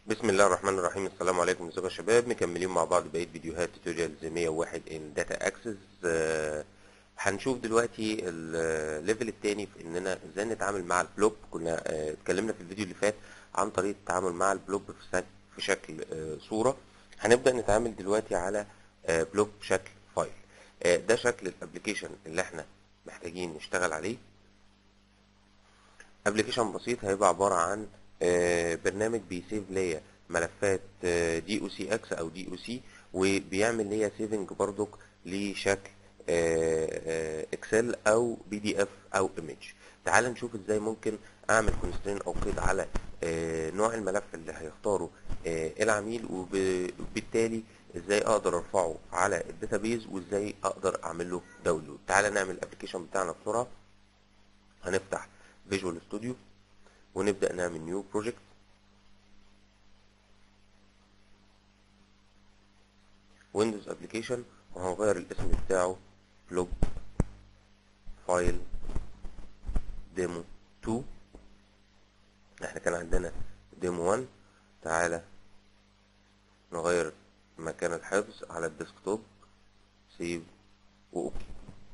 بسم الله الرحمن الرحيم السلام عليكم ازيكم يا شباب مكملين مع بعض بقيه فيديوهات توتوريالز 101 ان داتا اكسس هنشوف دلوقتي الليفل الثاني في اننا ازاي نتعامل مع البلوب كنا آه، اتكلمنا في الفيديو اللي فات عن طريقه التعامل مع البلوب في شك- في شكل آه، صوره هنبدا نتعامل دلوقتي على آه، بلوب بشكل فايل آه، ده شكل الابلكيشن اللي احنا محتاجين نشتغل عليه ابلكيشن بسيط هيبقى عبارة عن آه، برنامج بيسيف ليا ملفات دي او سي اكس او دي او سي وبيعمل ليا سيفنج برضك لشكل اكسل او بي دي اف او ايمج تعال نشوف ازاي ممكن اعمل كونسترين او قيد على آه، نوع الملف اللي هيختاره آه، العميل وب- وبالتالي ازاي اقدر ارفعه على الداتابيز وازاي اقدر اعمل له داونلود تعال نعمل الابلكيشن بتاعنا بسرعه هنفتح فيجوال ستوديو ونبدأ نعمل نيو بروجكت ويندوز ابلكيشن وهنغير الاسم بتاعه بلوج فايل ديمو 2 احنا كان عندنا ديمو 1 تعالى نغير مكان الحفظ على الديسكتوب سيف واوكي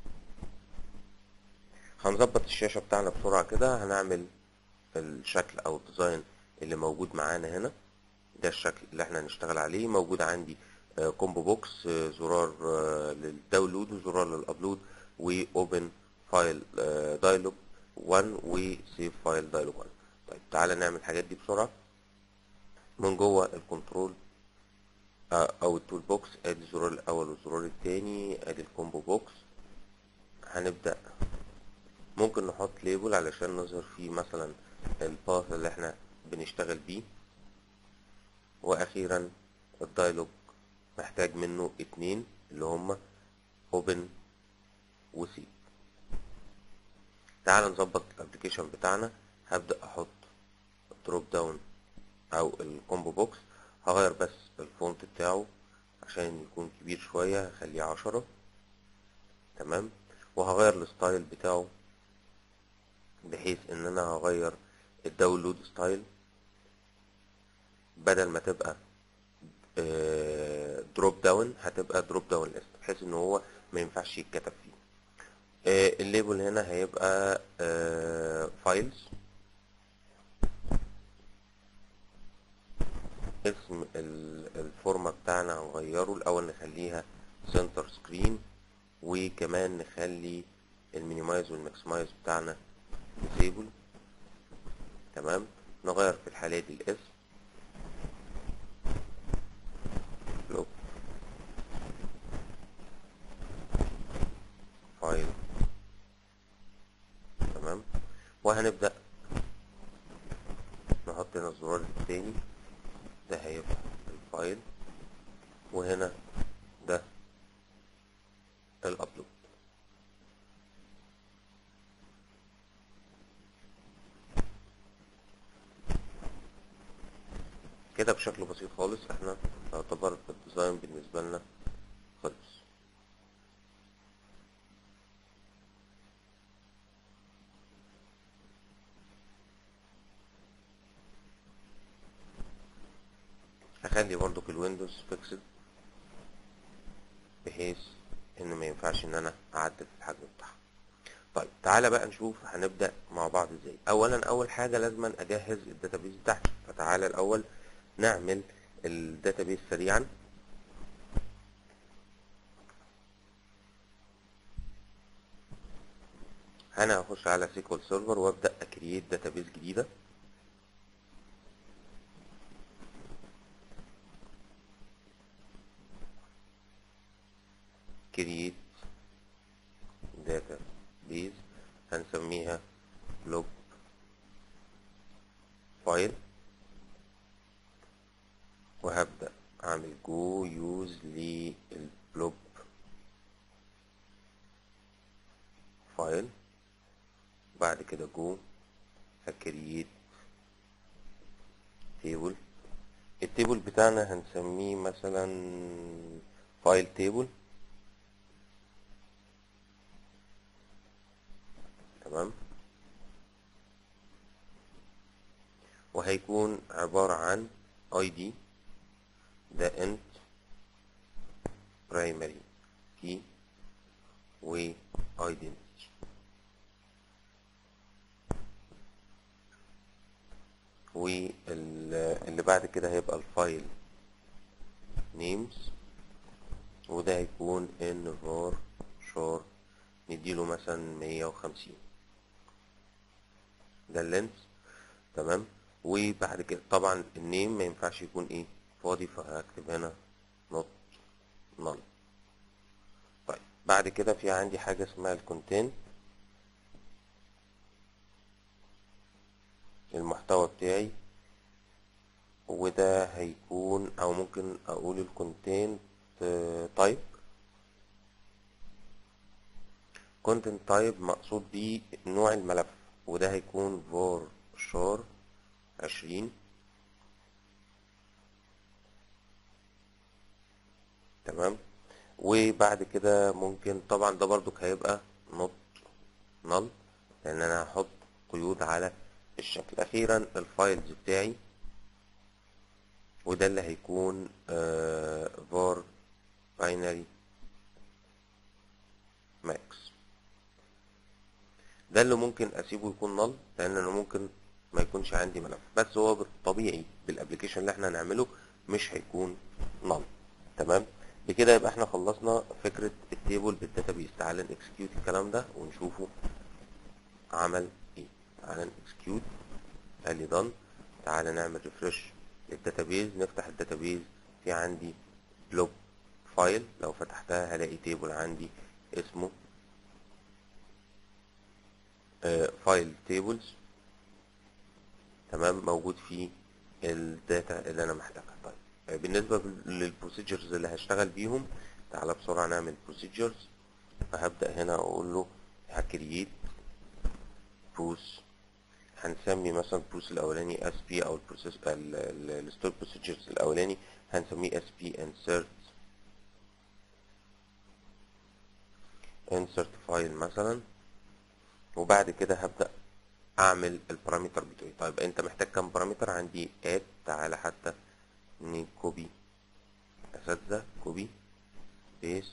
هنظبط الشاشة بتاعنا بسرعة كده هنعمل الشكل او الديزاين اللي موجود معانا هنا ده الشكل اللي احنا هنشتغل عليه موجود عندي آه، كومبو بوكس آه، زرار آه، للداونلود وزرار للابلود واوبن فايل دايلوج 1 وسيف فايل دايلوج 1 طيب تعالى نعمل الحاجات دي بسرعة من جوه الكنترول آه، او التول بوكس ادي الزرار الاول والزرار التاني ادي الكومبو بوكس هنبدأ ممكن نحط ليبل علشان نظهر فيه مثلا الباث اللي احنا بنشتغل بيه واخيرا الدايلوج محتاج منه اتنين اللي هما اوبن وسي تعال نظبط الابلكيشن بتاعنا هبدأ احط الدروب داون او الكومبو بوكس هغير بس الفونت بتاعه عشان يكون كبير شوية هخليه عشرة تمام وهغير الستايل بتاعه بحيث ان انا هغير الداونلود ستايل بدل ما تبقى دروب داون هتبقى دروب داون ليست بحيث ان هو ما ينفعش يتكتب فيه آه، الليبل هنا هيبقى فايلز اسم ال- الفورمة بتاعنا هنغيره الاول نخليها سنتر سكرين وكمان نخلي المينيمايز والماكسمايز بتاعنا ديسيبل تمام نغير في الحالة دي الاسم لوك فايل تمام وهنبدأ نحط هنا الزرار التاني ده هيبقى الفايل وهنا ده الابلود كده بشكل بسيط خالص احنا يعتبر الديزاين بالنسبة لنا خلص هخلي برضو الويندوز فيكسد بحيث ان ما ينفعش ان انا اعدل في الحجم بتاعها طيب تعالى بقى نشوف هنبدأ مع بعض ازاي اولا اول حاجة لازم اجهز الداتابيز بتاعتي فتعالى الاول نعمل الداتابيز سريعا انا هخش على سيكوال سيرفر وابدا اكريت داتابيز جديده كريت داتابيز هنسميها لوج فايل وهبدأ أعمل جو يوز للبلوب فايل بعد كده جو هكريت تيبل التيبل بتاعنا هنسميه مثلا فايل تيبل تمام وهيكون عبارة عن id ده int primary key و identity واللي بعد كده هيبقى الفايل names وده هيكون ان var شار نديله مثلا مية وخمسين ده اللينس تمام وبعد كده طبعا النيم ما ينفعش يكون ايه فاضي فهكتب هنا not null طيب بعد كده في عندي حاجة اسمها الكونتين المحتوى بتاعي وده هيكون او ممكن اقول الكونتين تايب كونتنت تايب مقصود بيه نوع الملف وده هيكون var شار عشرين تمام وبعد كده ممكن طبعا ده برضك هيبقى not null لان انا هحط قيود على الشكل اخيرا الفايلز بتاعي وده اللي هيكون آه var binary max ده اللي ممكن اسيبه يكون نل لان انا ممكن ما يكونش عندي ملف بس هو بالطبيعي بالابلكيشن اللي احنا هنعمله مش هيكون نل تمام بكده يبقى احنا خلصنا فكرة التيبل بالداتابيس تعال نكسكيوت الكلام ده ونشوفه عمل ايه تعال نكسكيوت قال لي done تعال نعمل ريفرش للداتابيز نفتح الداتابيز في عندي بلوب فايل لو فتحتها هلاقي تيبل عندي اسمه فايل تيبلز تمام موجود فيه الداتا اللي انا محتاجها طيب بالنسبه للبروسيجرز اللي هشتغل بيهم تعالى بسرعه نعمل بروسيجرز فهبدا هنا اقول له هكرييت بروس هنسمي مثلا البروس الاولاني اس بي او البروسيس الستور بروسيجرز الاولاني هنسميه اس بي انسرت insert فايل مثلا وبعد كده هبدأ اعمل البارامتر بتوعي طيب انت محتاج كام بارامتر عندي اد تعالى حتى نكوبي اساتذة كوبي بيست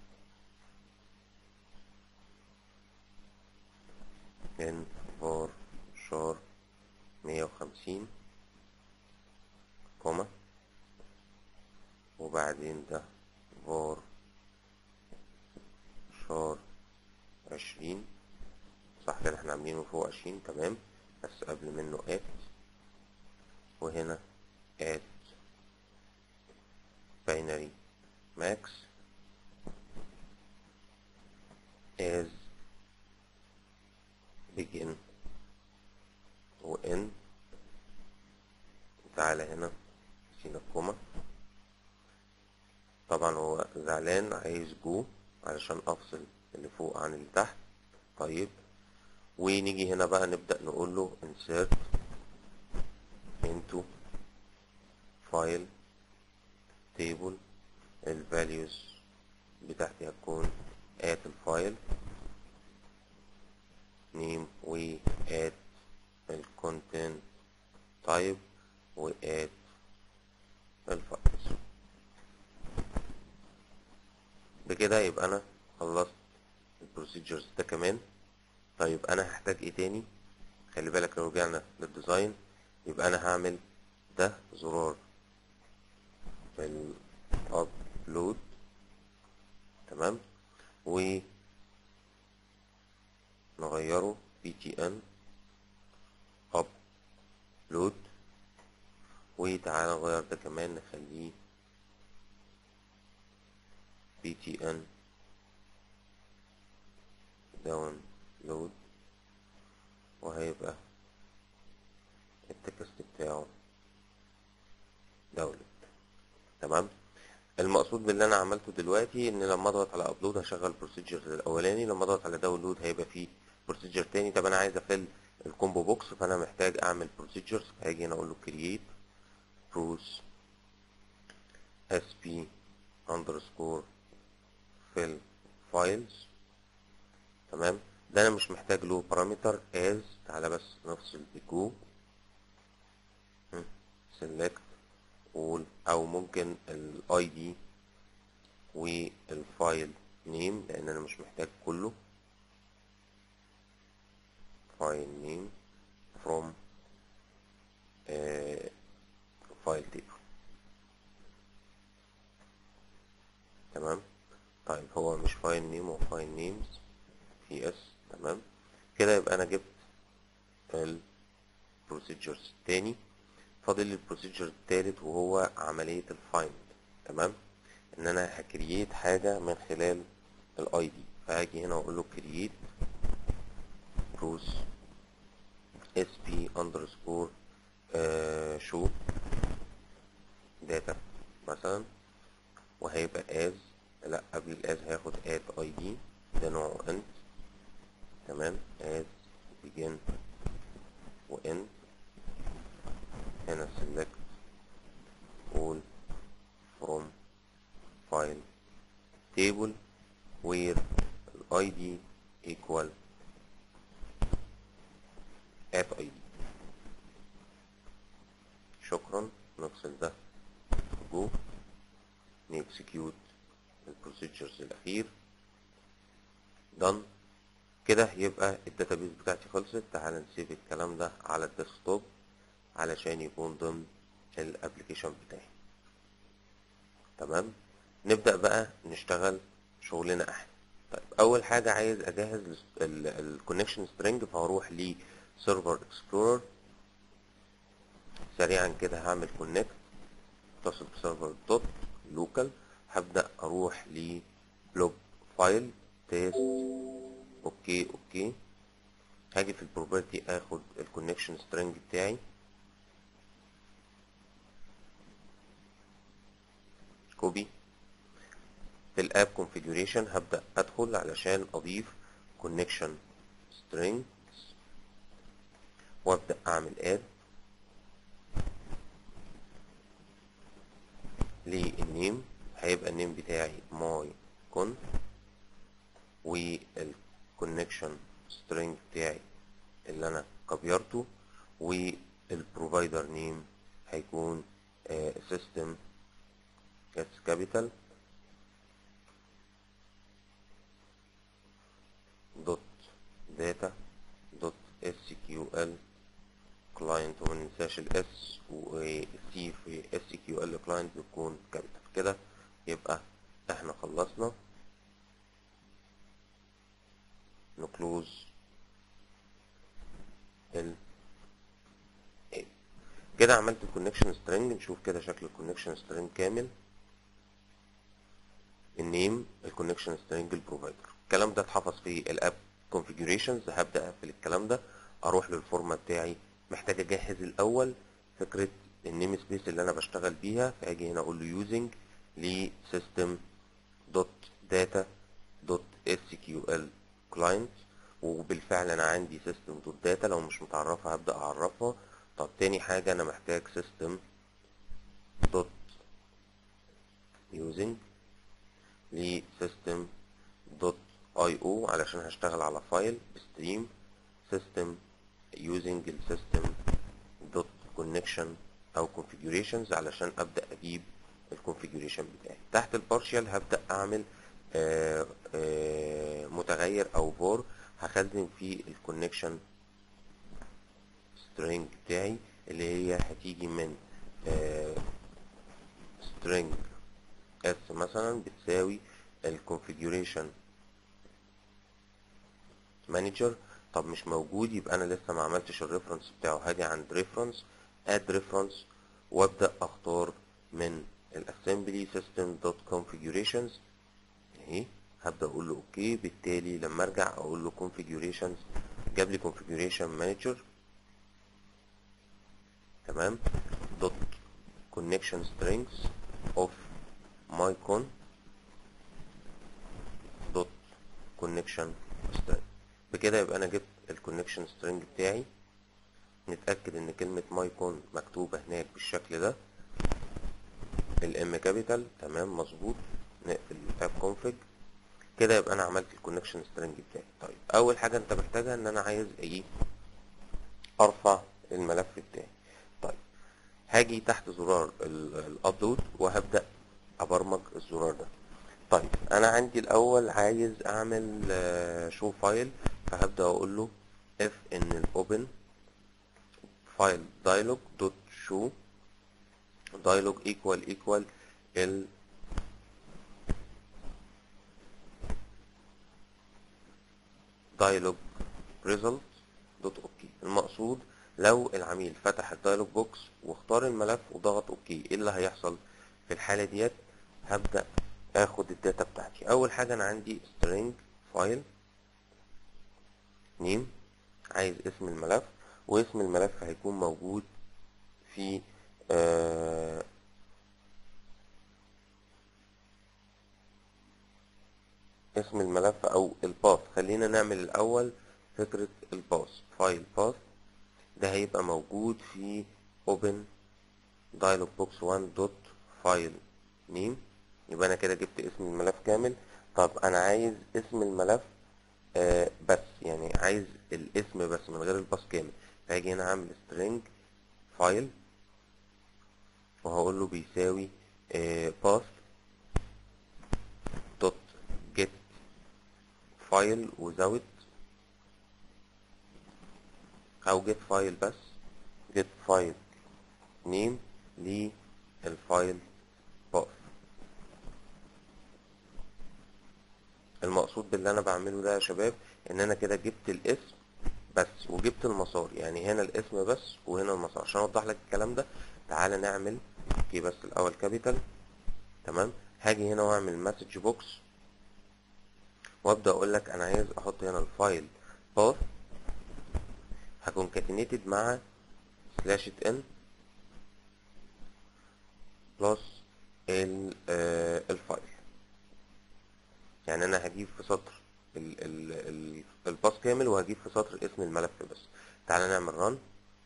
ان فور شار مية وخمسين كوما وبعدين ده فور شار عشرين صح كده احنا عاملينه فوق عشرين تمام بس قبل منه ات وهنا ات binary max as begin و end تعالى هنا نسينا الكوما طبعا هو زعلان عايز جو علشان افصل اللي فوق عن اللي تحت طيب ونيجي هنا بقى نبدأ نقول له insert into file table ال values بتاعتي هتكون at الفايل name و at ال content type و at الفايلز بكده يبقى انا خلصت البروسيجرز ده كمان طيب انا هحتاج ايه تاني خلي بالك لو رجعنا للديزاين يبقى انا هعمل ده زرار الابلود تمام و نغيره بي تي ان ابلود وتعالى نغير ده كمان نخليه بي تي ان داون لود وهيبقى التكست بتاعه داونلود تمام المقصود باللي انا عملته دلوقتي ان لما اضغط على ابلود هشغل البروسيجر الاولاني لما اضغط على داونلود هيبقى فيه بروسيجر تاني طب انا عايز افل الكومبو بوكس فانا محتاج اعمل بروسيجرز هاجي هنا اقول له كرييت بروس اس بي اندرسكور فيل فايلز تمام ده انا مش محتاج له بارامتر as تعالى بس نفصل بجو select او ممكن الاي دي والفايل نيم لان انا مش محتاج كله فايل نيم from فايل تيبل تمام طيب هو مش فايل نيم هو فايل نيمز في اس تمام كده يبقى انا جبت البروسيجرز التاني فاضل لي البروسيجر التالت وهو عملية الفايند تمام ان انا هكرييت حاجة من خلال الاي دي فهاجي هنا واقول له كرييت بروس اس بي اندرسكور شو داتا مثلا وهيبقى از لا قبل الاز هياخد ات اي دي ده نوعه انت تمام از begin وان هنا select all from file table where id equal at id شكرا نفصل ده جو نكسكيوت البروسيجرز الاخير done كده يبقى الداتابيز بتاعتي خلصت تعال نسيب الكلام ده على الديسكتوب علشان يكون ضمن الابلكيشن بتاعي تمام نبدأ بقى نشتغل شغلنا احنا طيب اول حاجة عايز اجهز الكونكشن سترينج فهروح لسيرفر اكسبلورر سريعا كده هعمل كونكت اتصل بسيرفر دوت لوكال هبدأ اروح لبلوج فايل تيست اوكي اوكي هاجي في البروبرتي اخد الكونكشن سترينج بتاعي كوبي في الاب كونفيجريشن هبدأ ادخل علشان اضيف connection strings وابدأ اعمل add للنيم هيبقى النيم بتاعي my con والconnection string بتاعي اللي انا كبيرته والبروفايدر نيم هيكون system اس كابيتال دوت داتا دوت اس كيو ال كلاينت وما ننساش الاس والسي في اس كيو ال كلاينت بتكون كابيتال كده يبقى احنا خلصنا نكلوز ال كده عملت الكونكشن سترينج نشوف كده شكل الكونكشن سترينج كامل النيم الكونكشن سترينج البروفايدر الكلام ده اتحفظ في الاب كونفيجريشنز هبدا اقفل الكلام ده اروح للفورمه بتاعي محتاج اجهز الاول فكره النيم سبيس اللي انا بشتغل بيها فاجي هنا اقول له يوزنج لسيستم دوت داتا دوت اس كيو ال كلاينت وبالفعل انا عندي سيستم دوت داتا لو مش متعرفه هبدا اعرفها طب تاني حاجه انا محتاج سيستم دوت يوزنج لسيستم دوت اي او علشان هشتغل على فايل ستريم سيستم يوزنج السيستم دوت كونكشن او configurations علشان ابدا اجيب الكونفيجريشن بتاعي تحت البارشال هبدا اعمل آآ آآ متغير او فور هخزن فيه الكونكشن سترينج بتاعي اللي هي هتيجي من سترينج اس مثلا بتساوي الكونفيجريشن مانجر طب مش موجود يبقى انا لسه ما عملتش الريفرنس بتاعه هاجي عند ريفرنس اد ريفرنس وابدا اختار من الاسمبلي سيستم دوت configurations اهي هبدا اقول له اوكي بالتالي لما ارجع اقول له configurations جاب لي configuration manager تمام دوت connection strings of mycon دوت connection string بكده يبقى انا جبت الكونكشن سترينج بتاعي نتاكد ان كلمه مايكون مكتوبه هناك بالشكل ده الام كابيتال تمام مظبوط نقفل الاب كونفج كده يبقى انا عملت الكونكشن سترينج بتاعي طيب اول حاجه انت محتاجها ان انا عايز ايه ارفع الملف بتاعي طيب هاجي تحت زرار الابلود وهبدأ ابرمج الزرار ده طيب انا عندي الاول عايز اعمل شو فايل فهبدأ اقول له اف ان الاوبن فايل dialog دوت شو dialog equal equal ال dialog result دوت اوكي المقصود لو العميل فتح الدايلوج بوكس واختار الملف وضغط اوكي ايه اللي هيحصل في الحالة ديت هبدأ اخد الداتا بتاعتي اول حاجة انا عندي string file name عايز اسم الملف واسم الملف هيكون موجود في آه اسم الملف او الباث خلينا نعمل الاول فكرة الباث فايل باث ده هيبقى موجود في open dialog box 1 dot file name يبقى انا كده جبت اسم الملف كامل طب انا عايز اسم الملف آه بس يعني عايز الاسم بس من غير الباص كامل فهاجي هنا اعمل string file وهقول له بيساوي آه path dot get file without او get file بس get file name للفايل path المقصود باللي انا بعمله ده يا شباب ان انا كده جبت الاسم بس وجبت المسار يعني هنا الاسم بس وهنا المسار عشان اوضح لك الكلام ده تعالى نعمل اوكي بس الاول كابيتال تمام هاجي هنا واعمل مسج بوكس وابدا اقول لك انا عايز احط هنا الفايل باث هكون كاتينيتد مع سلاش ان بلس الفايل يعني انا هجيب في سطر ال ال ال الباص كامل وهجيب في سطر اسم الملف بس تعالى نعمل ران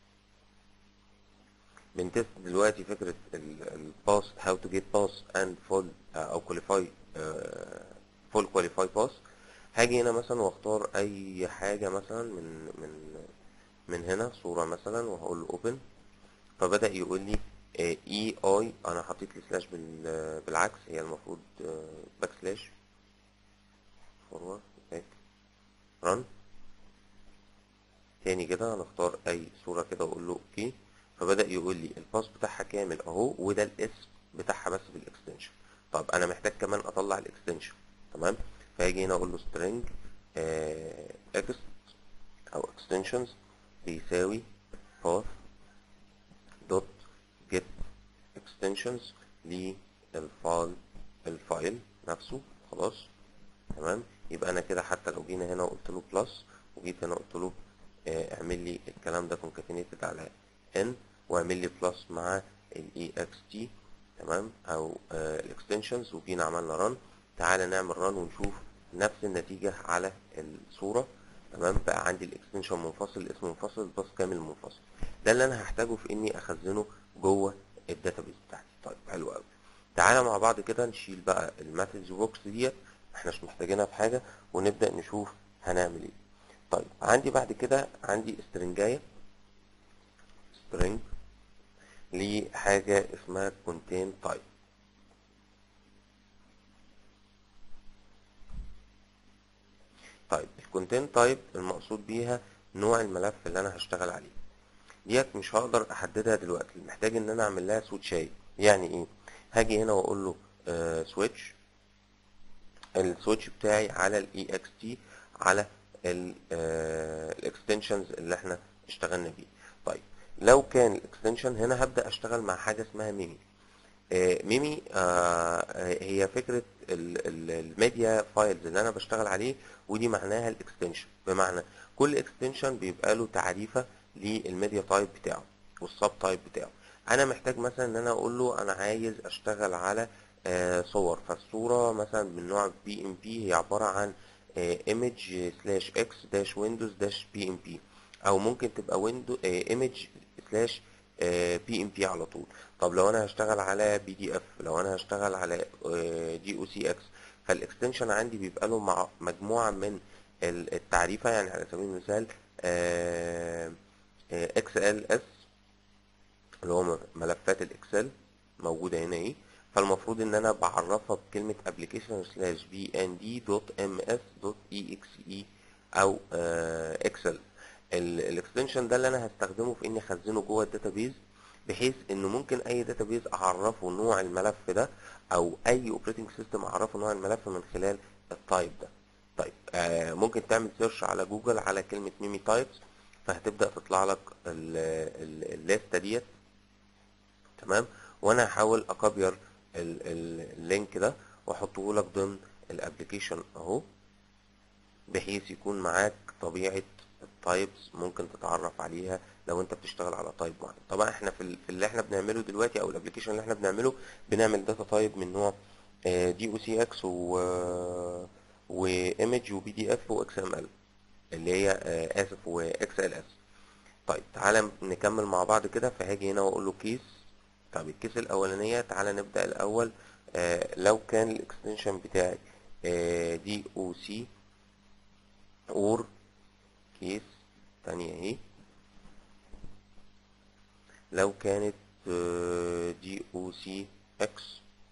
بنتست دلوقتي فكرة الباص how to get pass and full او qualify full qualify pass هاجي هنا مثلا واختار اي حاجة مثلا من من من هنا صورة مثلا وهقول له open فبدأ يقول لي اي اي انا حطيت لي سلاش بالعكس هي المفروض باك سلاش فورورد باك رن تاني كده هنختار اي صورة كده واقول له اوكي فبدأ يقول لي الباس بتاعها كامل اهو وده الاسم بتاعها بس بالاكستنشن طب انا محتاج كمان اطلع الاكستنشن تمام فهاجي هنا اقول له string اكست او extensions بيساوي path dot get extensions للفايل الفايل نفسه خلاص تمام يبقى انا كده حتى لو جينا هنا وقلت له بلس وجيت هنا قلت له اه اعمل لي الكلام ده concatenated على n واعمل لي بلس مع ال ext تمام او اه الاكستنشنز وجينا عملنا رن تعالى نعمل رن ونشوف نفس النتيجة على الصورة تمام بقى عندي الاكستنشن منفصل الاسم منفصل الباص كامل منفصل ده اللي انا هحتاجه في اني اخزنه جوه الداتابيس بتاعتي طيب حلو قوي تعالى مع بعض كده نشيل بقى المسج بوكس ديت احنا مش محتاجينها في حاجه ونبدا نشوف هنعمل ايه طيب عندي بعد كده عندي استرنجايه string لحاجه اسمها contain type طيب الكونتين تايب المقصود بيها نوع الملف اللي انا هشتغل عليه ديت مش هقدر احددها دلوقتي محتاج ان انا اعمل لها سويتشاي يعني ايه هاجي هنا واقول له سويتش السويتش بتاعي على الاي اكس تي على الاكستنشنز اللي احنا اشتغلنا بيه طيب لو كان الاكستنشن هنا هبدا اشتغل مع حاجه اسمها ميمي ميمي هي فكره الميديا فايلز اللي انا بشتغل عليه ودي معناها الاكستنشن بمعنى كل اكستنشن بيبقى له تعريفه للميديا تايب بتاعه والسب تايب بتاعه انا محتاج مثلا ان انا اقول له انا عايز اشتغل على صور فالصوره مثلا من نوع بي ام بي هي عباره عن ايمج سلاش اكس داش ويندوز داش بي ام بي او ممكن تبقى ويندو ايمج سلاش بي ام بي على طول طب لو انا هشتغل على بي دي اف لو انا هشتغل على جي او سي اكس فالاكستنشن عندي بيبقى له مع مجموعه من التعريفه يعني على سبيل المثال اكس ال اس اللي هو ملفات الاكسل موجوده هنا ايه فالمفروض ان انا بعرفها بكلمه application slash bnd dot ms dot exe او اكسل الاكستنشن ده اللي انا هستخدمه في اني اخزنه جوه الداتابيز بحيث انه ممكن اي داتابيز اعرفه نوع الملف ده او اي اوبريتنج سيستم اعرفه نوع الملف من خلال التايب ده طيب آه ممكن تعمل سيرش على جوجل على كلمه ميمي تايبس فهتبدا تطلع لك الليسته ديت تمام وانا هحاول اكبر اللينك ده واحطه لك ضمن الابلكيشن اهو بحيث يكون معاك طبيعه التايبس ممكن تتعرف عليها لو انت بتشتغل على تايب معين طبعا احنا في, في اللي احنا بنعمله دلوقتي او الابلكيشن اللي احنا بنعمله بنعمل داتا تايب من نوع دي او سي اكس و وايمج وبي دي اف واكس ام ال اللي هي اسف واكس ال اس طيب تعالى نكمل مع بعض كده فهاجي هنا واقول له كيس طب الكيس الاولانيه تعالى نبدا الاول آه لو كان الاكستنشن بتاعي دي او سي اور كيس تانية اهي لو كانت دي او سي اكس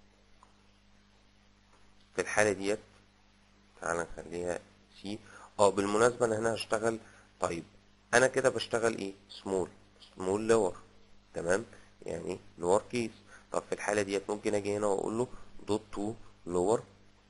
في الحالة ديت تعالى نخليها سي اه بالمناسبة انا هنا هشتغل طيب انا كده بشتغل ايه سمول سمول لور تمام يعني لور كيس طب في الحالة ديت ممكن اجي هنا واقول له دوت تو لور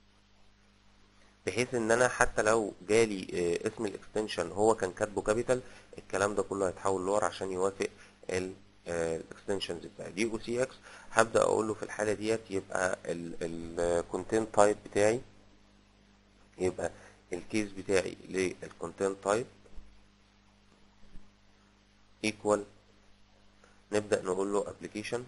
بحيث ان انا حتى لو جالي اسم الاكستنشن هو كان كاتبه كابيتال الكلام ده كله هيتحول لور عشان يوافق الاكستنشنز بتاعي دي او سي اكس هبدا اقول له في الحاله ديت يبقى الكونتنت تايب بتاعي يبقى الكيس بتاعي للكونتنت تايب ايكوال نبدا نقول له ابلكيشن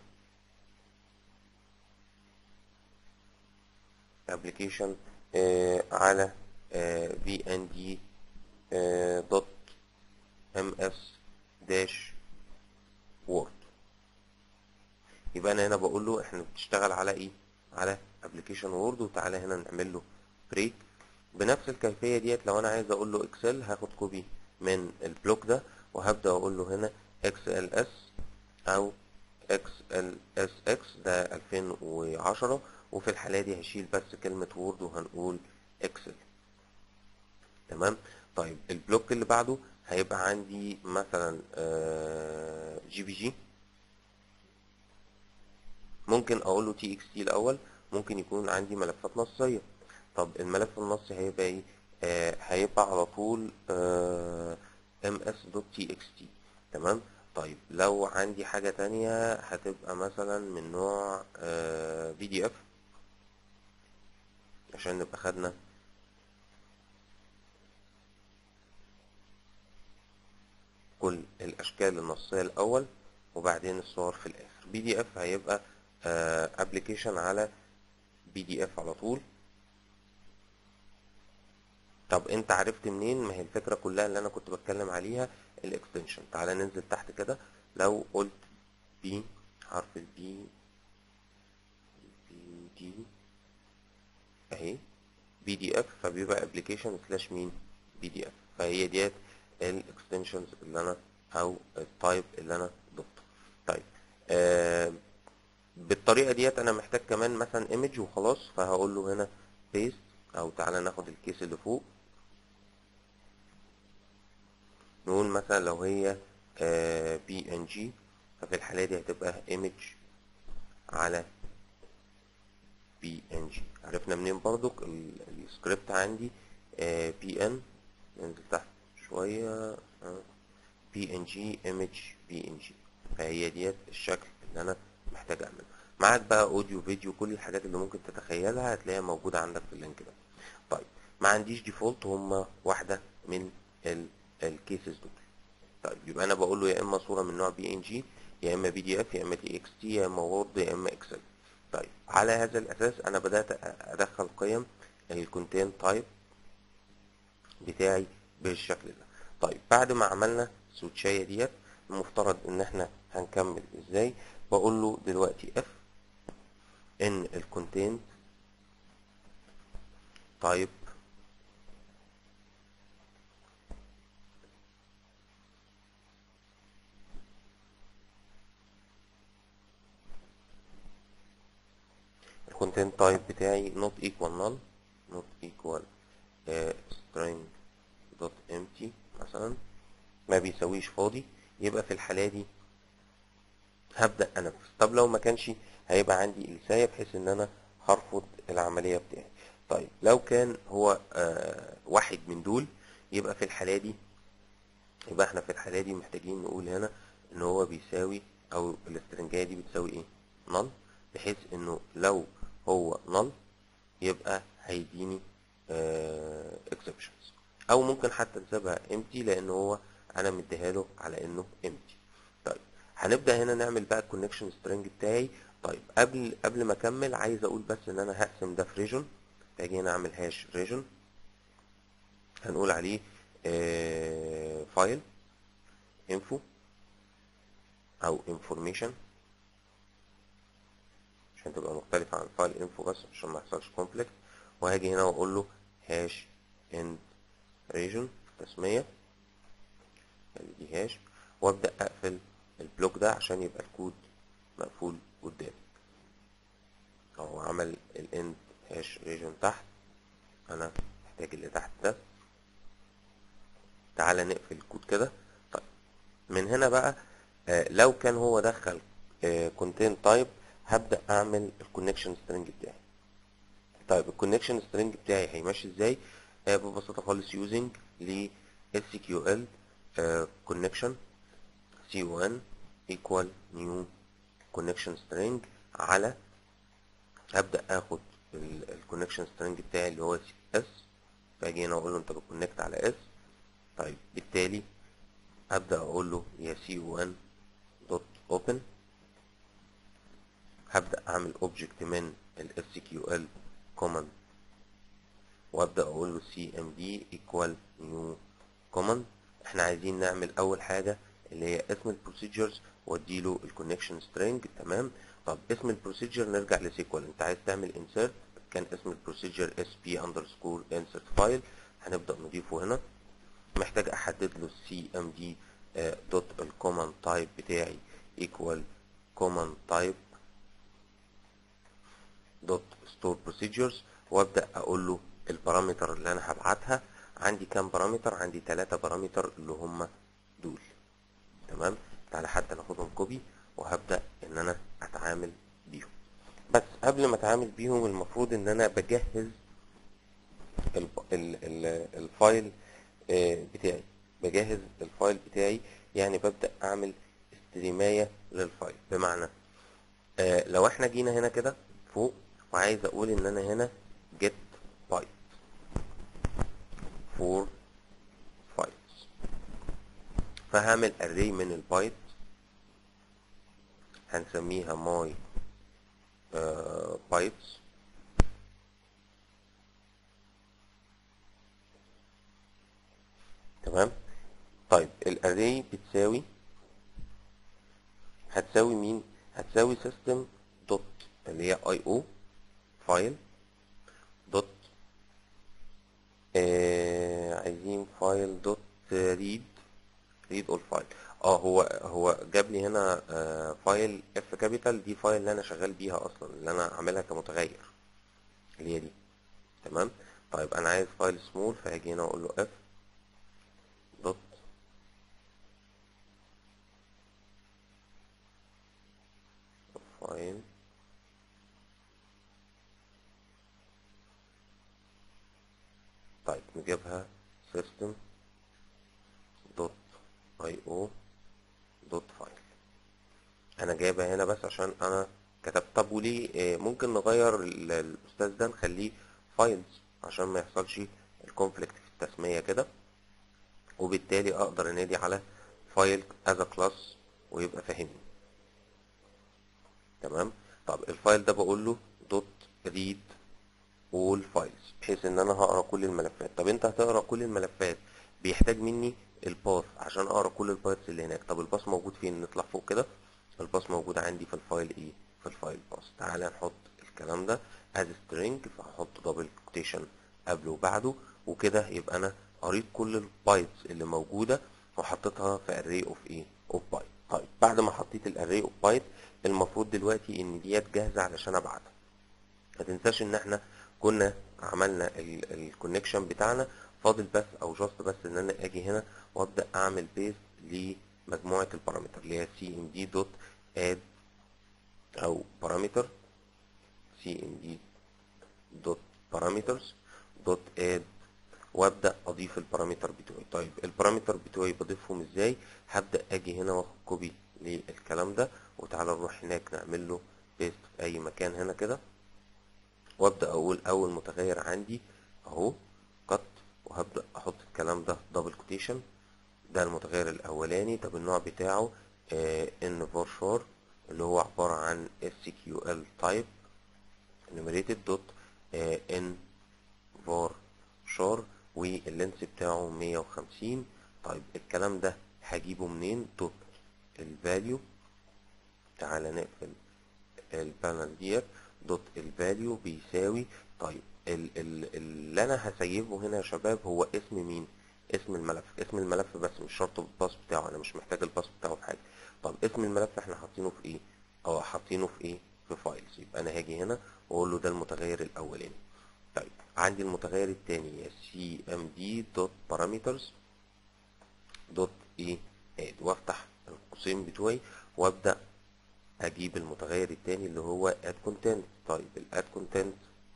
ابلكيشن آه على في ان دي دوت ام اس داش وورد يبقى انا هنا بقول له احنا بتشتغل على ايه على ابلكيشن وورد وتعالى هنا نعمل له بريك بنفس الكيفيه ديت لو انا عايز اقول له اكسل هاخد كوبي من البلوك ده وهبدا اقول له هنا اكس ال اس او اكس ال اس اكس ده 2010 وفي الحالة دي هشيل بس كلمة وورد وهنقول اكسل تمام طيب البلوك اللي بعده هيبقى عندي مثلا جي بي جي ممكن اقول له تي اكس تي الاول ممكن يكون عندي ملفات نصية طب الملف النصي هيبقى ايه آه هيبقى على طول ام اس دوت تي اكس تي تمام طيب لو عندي حاجة تانية هتبقى مثلا من نوع بي دي اف عشان نبقى خدنا كل الاشكال النصية الاول وبعدين الصور في الاخر بي دي اف هيبقى ابلكيشن على بي دي اف على طول طب انت عرفت منين ما هي الفكرة كلها اللي انا كنت بتكلم عليها الاكستنشن تعالى ننزل تحت كده لو قلت بي حرف البي بي دي اهي بي دي اف فبيبقى ابلكيشن سلاش مين بي دي اف فهي ديت الاكستنشنز اللي انا او التايب اللي انا ضفته طيب آه بالطريقه ديت انا محتاج كمان مثلا ايمج وخلاص فهقول له هنا بيست او تعالى ناخد الكيس اللي فوق نقول مثلا لو هي بي ان جي ففي الحالة دي هتبقى ايمج على بي ان جي عرفنا منين برضك السكريبت عندي بي ان ننزل تحت شوية بي ان جي ايمج بي ان جي فهي ديت الشكل اللي انا محتاج اعمله معاك بقى اوديو فيديو كل الحاجات اللي ممكن تتخيلها هتلاقيها موجودة عندك في اللينك ده طيب ما عنديش ديفولت هما واحدة من الكيسز دول طيب يبقى انا بقول له يا اما صوره من نوع بي ان جي يا اما بي دي اف يا اما تي اكس تي يا اما وورد يا اما اكسل طيب على هذا الاساس انا بدات ادخل قيم الكونتين تايب بتاعي بالشكل ده طيب بعد ما عملنا سويتشايه ديت المفترض ان احنا هنكمل ازاي بقول له دلوقتي اف ان الكونتين تايب content type بتاعي not equal null not equal uh, string dot empty مثلا ما بيساويش فاضي يبقى في الحالة دي هبدأ أنفذ طب لو ما كانش هيبقى عندي إلساية بحيث إن أنا هرفض العملية بتاعي طيب لو كان هو آه واحد من دول يبقى في الحالة دي يبقى احنا في الحالة دي محتاجين نقول هنا إن هو بيساوي أو الاسترنجاية دي بتساوي إيه؟ null بحيث إنه لو هو null يبقى هيديني آه exceptions أو ممكن حتى نسيبها empty لأن هو أنا مديها له على إنه empty طيب هنبدأ هنا نعمل بقى الكونكشن سترينج بتاعي طيب قبل قبل ما اكمل عايز اقول بس ان انا هقسم ده في ريجن باجي هنا اعمل هاش ريجن هنقول عليه آه فايل انفو او انفورميشن عشان تبقى مختلفة عن فايل انفو بس عشان ما يحصلش كونفليكت وهاجي هنا واقول له هاش اند ريجن تسمية دي هاش وابدأ اقفل البلوك ده عشان يبقى الكود مقفول قدامي اهو عمل الاند هاش ريجن تحت انا محتاج اللي تحت ده تعالى نقفل الكود كده طيب من هنا بقى آه لو كان هو دخل كونتين تايب هبدا اعمل الكونكشن سترينج بتاعي طيب الكونكشن سترينج بتاعي هيمشي ازاي آه ببساطه خالص يوزنج ل SQL كونكشن C1 equal new connection string على هبدأ اخد الكونكشن string بتاعي اللي هو اس فاجي هنا اقول له انت بتكونكت على اس طيب بالتالي هبدأ اقول له يا c1 دوت open هبدأ اعمل object من ال SQL command وابدأ اقول له cmd equal new command احنا عايزين نعمل اول حاجة اللي هي اسم البروسيجرز واديله الكونكشن سترينج تمام طب اسم البروسيجر نرجع لسيكوال انت عايز تعمل انسيرت كان اسم البروسيجر اس بي اندرسكور انسرت فايل هنبدا نضيفه هنا محتاج احدد له السي ام دي دوت الكوماند تايب بتاعي ايكوال كوماند تايب دوت ستور بروسيجرز وابدا اقول له البارامتر اللي انا هبعتها عندي كام بارامتر عندي ثلاثة بارامتر اللي هم دول تمام تعالى حتى ناخدهم كوبي وهبدأ ان انا اتعامل بيهم بس قبل ما اتعامل بيهم المفروض ان انا بجهز ال ال ال الفايل بتاعي بجهز الفايل بتاعي يعني ببدأ اعمل استريماية للفايل بمعنى آه لو احنا جينا هنا كده فوق وعايز اقول ان انا هنا get byte for files فهعمل array من البايت هنسميها my uh, bytes تمام طيب الاري بتساوي هتساوي مين هتساوي system دوت اللي هي اي او فايل دوت آه عايزين فايل دوت ريد ريد اول فايل اه هو هو جاب لي هنا آه فايل اف كابيتال دي فايل اللي انا شغال بيها اصلا اللي انا عاملها كمتغير اللي هي دي تمام طيب انا عايز فايل سمول فهاجي هنا اقول له اف دوت فايل طيب نجيبها system دوت اي او دوت فايل انا جايبها هنا بس عشان انا كتبت طب وليه آه ممكن نغير الاستاذ ده نخليه فايلز عشان ما يحصلش الكونفليكت في التسميه كده وبالتالي اقدر انادي على فايل از كلاس ويبقى فاهمني تمام طب الفايل ده بقول له دوت ريد all files بحيث ان انا هقرا كل الملفات طب انت هتقرا كل الملفات بيحتاج مني الباث عشان اقرا كل الباثs اللي هناك طب الباث موجود فين نطلع فوق كده الباث موجود عندي في الفايل ايه في الفايل باث تعالى نحط الكلام ده as string فهحط دبل كوتيشن قبله وبعده وكده يبقى انا قريت كل البايتس اللي موجوده وحطيتها في array of ايه of byte طيب بعد ما حطيت الاري اوف بايت المفروض دلوقتي ان ديت جاهزه علشان ابعتها ما تنساش ان احنا كنا عملنا الكونكشن بتاعنا فاضل بس او جاست بس ان انا اجي هنا وابدا اعمل بيست لمجموعه البارامتر اللي هي سي ام دي دوت اد او بارامتر سي ام دي دوت بارامترز دوت اد وابدا اضيف البارامتر بتوعي طيب البارامتر بتوعي بضيفهم ازاي هبدا اجي هنا واخد كوبي للكلام ده وتعالى نروح هناك نعمل له بيست في اي مكان هنا كده وابدا اقول اول متغير عندي اهو قط وهبدا احط الكلام ده دبل كوتيشن ده المتغير الاولاني طب النوع بتاعه ان فور شور اللي هو عباره عن SQL type enumerated dot ان فور شور واللينس بتاعه 150 طيب الكلام ده هجيبه منين دوت الفاليو تعالى نقفل البانل ديت دوت الفاليو بيساوي طيب ال ال اللي انا هسيبه هنا يا شباب هو اسم مين اسم الملف اسم الملف بس مش شرط الباص بتاعه انا مش محتاج الباص بتاعه في حاجه طب اسم الملف احنا حاطينه في ايه اه حاطينه في ايه في فايلز يبقى انا هاجي هنا واقول له ده المتغير الاولاني طيب عندي المتغير الثاني سي ام دي دوت بارامترز دوت ايه اد وافتح القوسين بتوعي وابدا اجيب المتغير الثاني اللي هو اد كونتنت طيب الاد كونتنت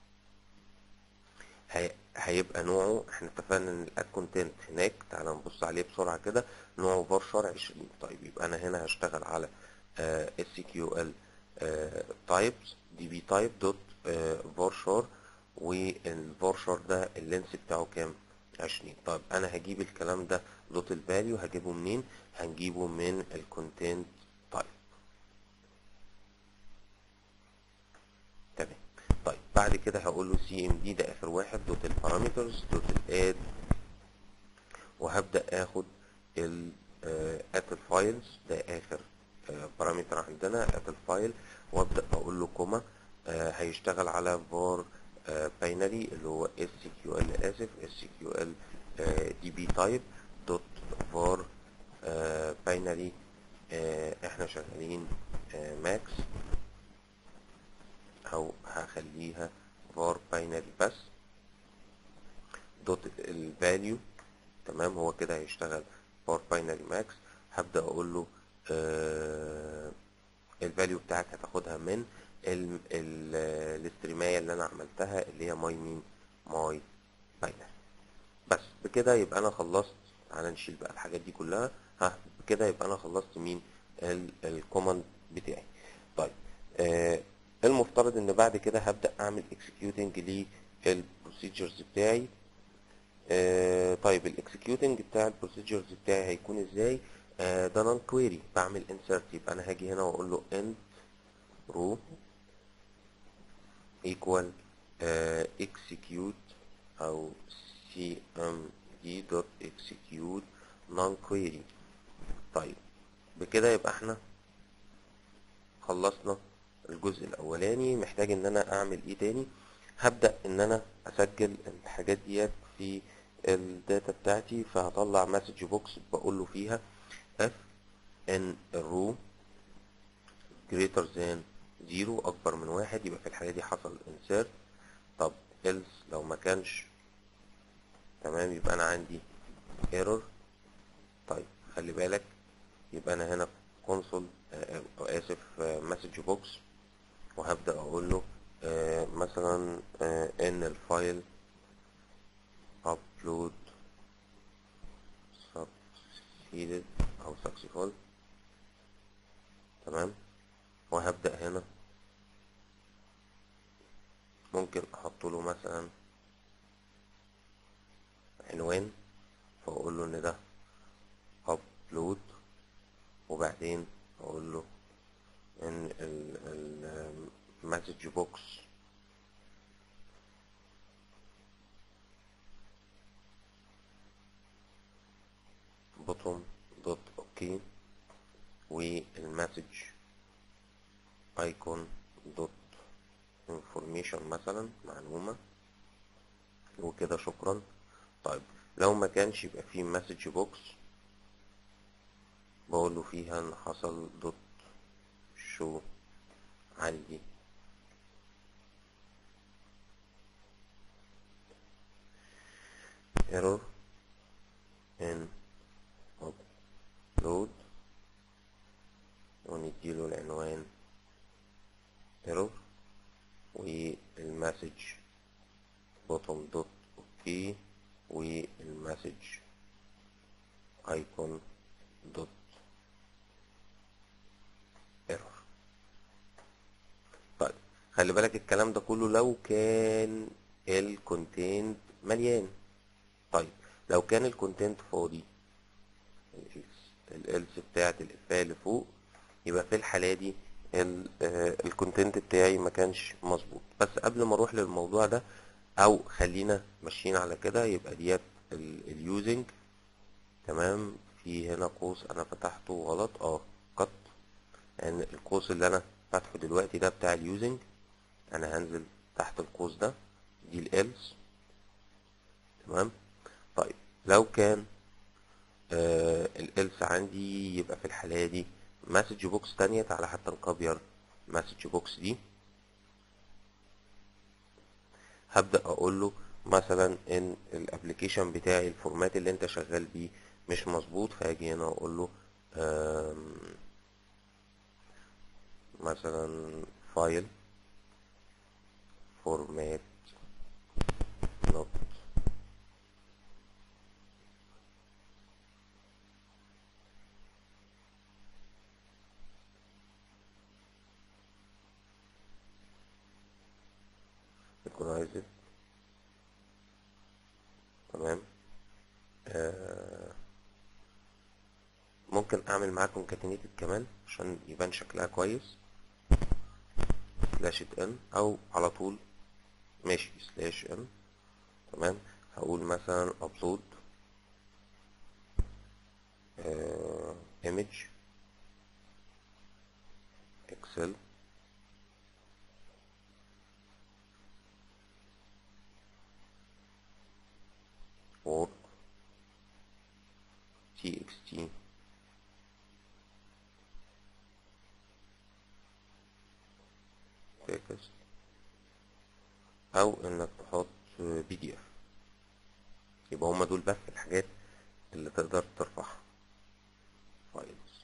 هيبقى نوعه احنا اتفقنا ان الاد كونتنت هناك تعالى نبص عليه بسرعه كده نوعه فارشار 20 طيب يبقى انا هنا هشتغل على اس كيو ال تايبس دي بي تايب دوت فارشار والفارشار ده اللينس بتاعه كام 20 طيب انا هجيب الكلام ده دوت الفاليو هجيبه منين هنجيبه من الكونتنت تايب تمام طيب بعد كده هقول له سي ام دي ده اخر واحد دوت البارامترز دوت الاد وهبدا اخد ال ات الفايلز ده اخر بارامتر عندنا ات الفايل وابدا اقول له كوما هيشتغل على var باينري اللي هو SQL اسف SQL DB type دوت var باينري احنا شغالين ماكس او هخليها var باينري بس دوت الفاليو تمام هو كده هيشتغل var باينري ماكس هبدا اقول له الفاليو بتاعك هتاخدها من الاستريمايه اللي انا عملتها اللي هي ماي مين ماي باينري بس بكده يبقى انا خلصت تعالى نشيل بقى الحاجات دي كلها ها بكده يبقى انا خلصت مين الكوماند بتاعي طيب آه المفترض ان بعد كده هبدا اعمل اكسكيوتنج للبروسيجرز بتاعي آه طيب الاكسكيوتنج بتاع البروسيجرز بتاعي هيكون ازاي آه ده نون كويري بعمل انسرت يبقى انا هاجي هنا واقول له end row equal uh, execute او cmd dot execute non query طيب بكده يبقى احنا خلصنا الجزء الاولاني محتاج ان انا اعمل ايه تاني هبدأ ان انا اسجل الحاجات ديت في الداتا بتاعتي فهطلع مسج بوكس بقول له فيها f ان الرو greater than زيرو اكبر من واحد يبقى في الحالة دي حصل insert طب else لو ما كانش تمام يبقى انا عندي error طيب خلي بالك يبقى انا هنا كونسول اسف مسج بوكس وهبدأ اقول له آه مثلا آه ان الفايل upload succeeded او successful تمام وهبدأ هنا ممكن احط له مثلا عنوان فاقول له ان ده upload وبعدين اقول له ان المسج بوكس بوتوم دوت اوكي والمسج ايكون دوت انفورميشن مثلا معلومة وكده شكرا طيب لو ما كانش يبقى فيه مسج بوكس بقول له فيها ان حصل دوت شو عندي error in upload ونديله العنوان error والمسج bottom dot اوكي والمسج icon dot error طيب خلي بالك الكلام ده كله لو كان الكونتنت مليان طيب لو كان الكونتنت فاضي الالس بتاعت الافيه اللي فوق يبقى في الحالة دي الكونتنت بتاعي ما كانش مظبوط بس قبل ما اروح للموضوع ده او خلينا ماشيين على كده يبقى ديت اليوزنج تمام في هنا قوس انا فتحته غلط اه قط لان يعني القوس اللي انا فاتحه دلوقتي ده بتاع اليوزنج انا هنزل تحت القوس ده دي الالس تمام طيب لو كان آه الالس عندي يبقى في الحالة دي مسج بوكس تانية تعالى حتى نكبر مسج بوكس دي هبدأ اقول له مثلا ان الابليكيشن بتاعي الفورمات اللي انت شغال بيه مش مظبوط فاجي هنا اقول له مثلا فايل فورمات نوت synchronized تمام آه ممكن اعمل معاه concatenated كمان عشان يبان شكلها كويس سلاش ان او على طول ماشي سلاش ان تمام هقول مثلا upload آه image excel or txt text او انك تحط بي دي اف يبقى هما دول بس الحاجات اللي تقدر ترفعها فايلز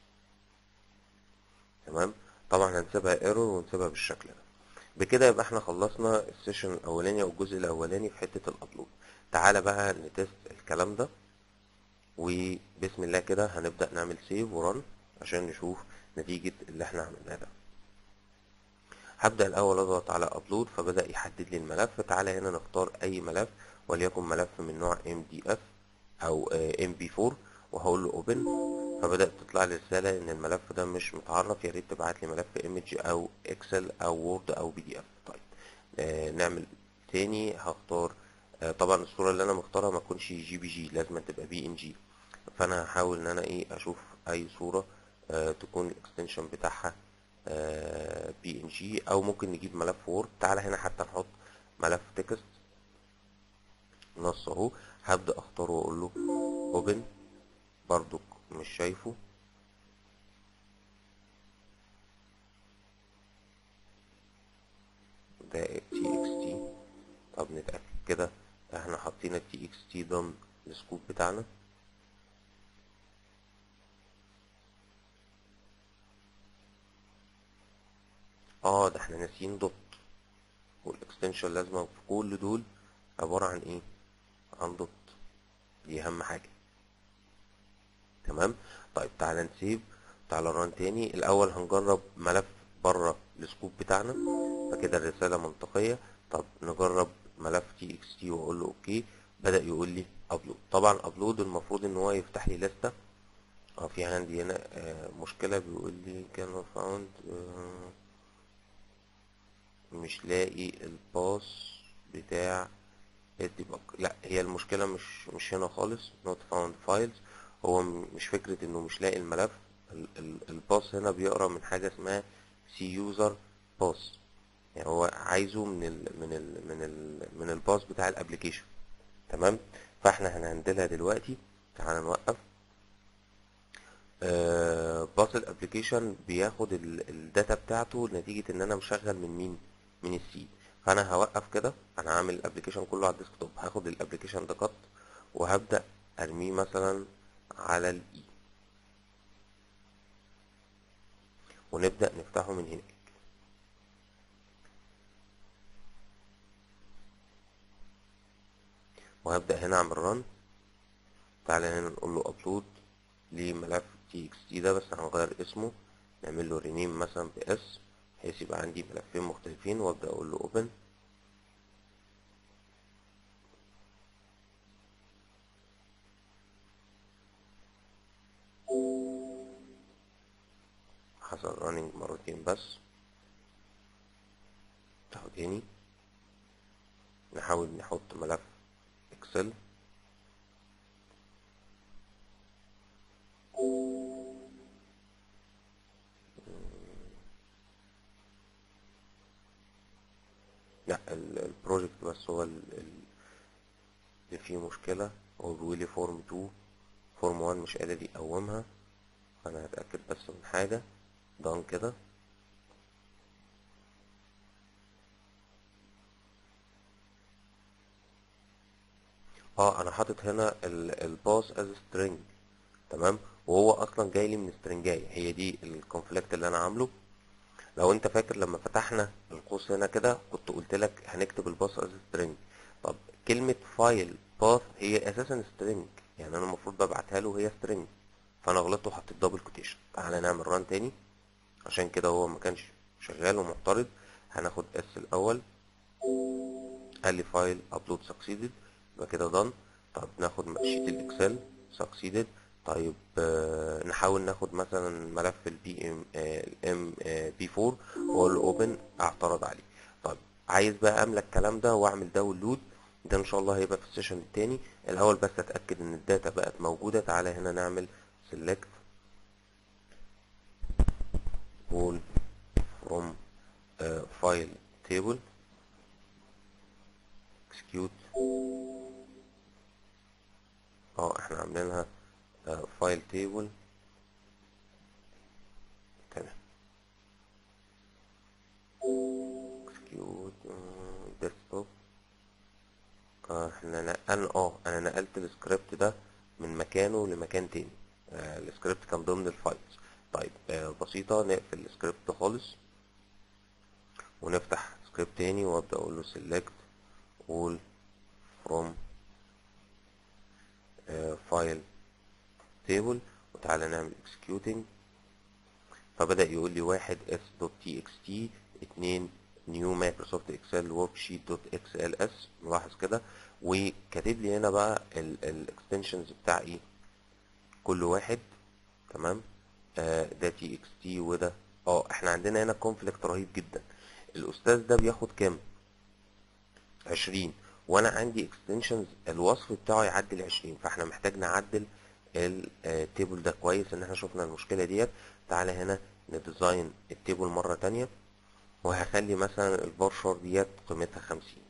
تمام طبعا هنسيبها ايرور ونسيبها بالشكل ده بكده يبقى احنا خلصنا السيشن الاولاني او الجزء الاولاني في حته الابلود تعالى بقى نتست الكلام ده وبسم الله كده هنبدأ نعمل سيف ورن عشان نشوف نتيجة اللي احنا عملناه ده هبدأ الأول أضغط على أبلود فبدأ يحدد لي الملف تعالى هنا نختار أي ملف وليكن ملف من نوع MDF أو MP4 وهقول له Open فبدأت تطلع لي رسالة إن الملف ده مش متعرف يا ريت تبعت لي ملف Image أو Excel أو وورد أو PDF طيب آه نعمل تاني هختار طبعا الصورة اللي انا مختارها ما تكونش جي بي جي لازم تبقى بي ان جي فانا هحاول ان انا ايه اشوف اي صورة آه تكون الاكستنشن بتاعها آه بي ان جي او ممكن نجيب ملف وورد تعالى هنا حتى نحط ملف تكست نص اهو هبدأ اختاره واقول له اوبن برضو مش شايفه ده تي اكس تي طب نتأكد كده احنا حاطين التي اكس تي ضمن السكوب بتاعنا اه ده احنا ناسيين دوت والاكستنشن لازمه في كل دول عباره عن ايه عن دوت دي اهم حاجه تمام طيب تعالى نسيب تعالى ران تاني الاول هنجرب ملف بره السكوب بتاعنا فكده الرساله منطقيه طب نجرب ملف تي اكس تي واقول له اوكي بدا يقول لي ابلود طبعا ابلود المفروض ان هو يفتح لي لسته اه في عندي هنا آه مشكله بيقول لي كان فاوند آه مش لاقي الباص بتاع الديباج لا هي المشكله مش مش هنا خالص not found files هو مش فكره انه مش لاقي الملف الباص هنا بيقرا من حاجه اسمها سي يوزر باص يعني هو عايزه من ال من ال من ال من الباص بتاع الابلكيشن تمام فاحنا هنهندلها دلوقتي تعالى نوقف آه باص الابلكيشن بياخد الداتا بتاعته نتيجه ان انا مشغل من مين من السي فانا هوقف كده انا هعمل الابلكيشن كله على الديسكتوب هاخد الابلكيشن ده قط وهبدأ ارميه مثلا على الاي ونبدأ نفتحه من هناك وهبدأ هنا اعمل رن تعالى هنا نقول له ابلود لملف تي اكس تي ده بس هنغير اسمه نعمل له رينيم مثلا باس بحيث يبقى عندي ملفين مختلفين وابدأ اقول له اوبن حصل رانينج مرتين بس افتحه تاني نحاول نحط ملف اكسل لا البروجكت بس هو ال- ال- اللي فيه مشكلة هو بيقول لي فورم 2 فورم 1 مش قادر يقومها فانا هتأكد بس من حاجة دان كده اه انا حاطط هنا الباس از string تمام وهو اصلا جاي لي من stringاية هي دي الكونفليكت اللي انا عامله لو انت فاكر لما فتحنا القوس هنا كده كنت قلت لك هنكتب الباس از string طب كلمة فايل باث هي اساسا string يعني انا المفروض ببعتها له هي string فانا غلطت وحطيت دبل كوتيشن تعالى نعمل ران تاني عشان كده هو ما كانش شغال ومعترض هناخد اس الاول قال لي فايل ابلود سكسيدد يبقى كده دان طب ناخد شيت الاكسل سكسيدد طيب آه، نحاول ناخد مثلا ملف البي ام الام بي 4 واقول له اوبن اعترض عليه طيب عايز بقى املى الكلام ده واعمل داونلود ده ان شاء الله هيبقى في السيشن التاني الاول بس اتاكد ان الداتا بقت موجوده تعالى هنا نعمل select all from uh, file table execute اه احنا عاملينها فايل تيبل تمام execute desktop احنا نقلنا اه انا نقلت السكريبت ده من مكانه لمكان تاني آه السكريبت كان ضمن الفايلز طيب آه بسيطة نقفل السكريبت ده خالص ونفتح سكريبت تاني وابدأ اقول له select all from آه file table وتعالى نعمل executing فبدأ يقول لي واحد s.txt اتنين new microsoft excel worksheet .xls نلاحظ كده وكاتب لي هنا بقى الاكستنشنز بتاع ايه كل واحد تمام آه ده تي اكس تي وده اه احنا عندنا هنا كونفليكت رهيب جدا الاستاذ ده بياخد كام عشرين وانا عندي اكستنشنز الوصف بتاعه يعدي العشرين فاحنا محتاج نعدل التيبل ده كويس ان احنا شفنا المشكله ديت تعالى هنا نديزاين التيبل مره تانية وهخلي مثلا البارشر ديت قيمتها خمسين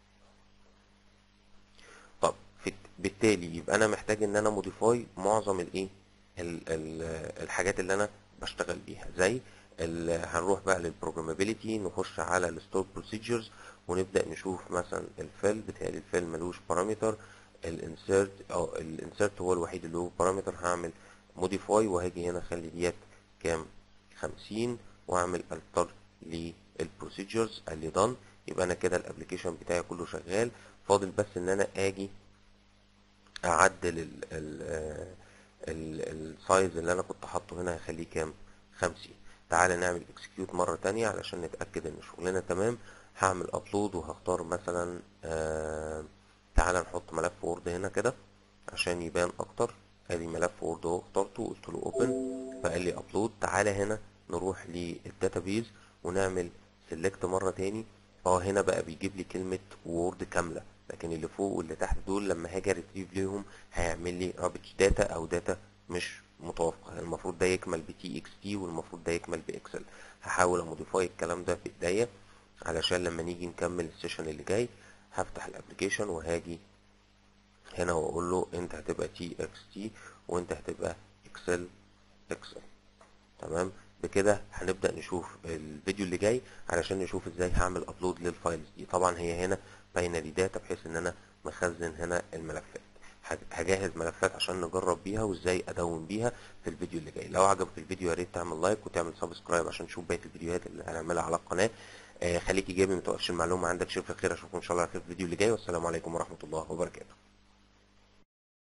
طب في بالتالي يبقى انا محتاج ان انا موديفاي معظم الايه ال- ال- الحاجات اللي انا بشتغل بيها زي ال- هنروح بقى للبروجرامابيلتي نخش على الستور بروسيجرز ونبدا نشوف مثلا الفيل بتهيألي الفيل ملوش بارامتر الانسيرت او الانسيرت هو الوحيد اللي له بارامتر هعمل موديفاي وهاجي هنا اخلي ديت كام 50 واعمل التر للبروسيجرز قال لي دان يبقى انا كده الابلكيشن بتاعي كله شغال فاضل بس ان انا اجي اعدل ال ال ال السايز اللي انا كنت حاطه هنا هخليه كام 50 تعالى نعمل اكسكيوت مرة تانية علشان نتأكد ان شغلنا تمام هعمل ابلود وهختار مثلا آه تعالى نحط ملف وورد هنا كده عشان يبان اكتر ادي ملف وورد اهو اخترته قلت له اوبن فقال لي ابلود تعالى هنا نروح للداتابيز ونعمل سيلكت مرة تاني اه هنا بقى بيجيب لي كلمة وورد كاملة لكن اللي فوق واللي تحت دول لما هاجي ريتريف ليهم هيعمل لي رابط داتا او داتا مش متوافقة المفروض ده يكمل بتي اكس تي والمفروض ده يكمل باكسل هحاول اموديفاي الكلام ده في ايديا علشان لما نيجي نكمل السيشن اللي جاي هفتح الابلكيشن وهاجي هنا واقول له انت هتبقى تي اكس تي وانت هتبقى اكسل اكسل تمام بكده هنبدأ نشوف الفيديو اللي جاي علشان نشوف ازاي هعمل ابلود للفايلز دي طبعا هي هنا باينري داتا بحيث ان انا مخزن هنا الملفات هجهز ملفات عشان نجرب بيها وازاي ادون بيها في الفيديو اللي جاي لو عجبك الفيديو يا ريت تعمل لايك وتعمل سبسكرايب عشان تشوف بقيه الفيديوهات اللي هنعملها على القناه آه خليك ايجابي ما توقفش المعلومه عندك شوف الخير اشوفكم ان شاء الله على خير في الفيديو اللي جاي والسلام عليكم ورحمه الله وبركاته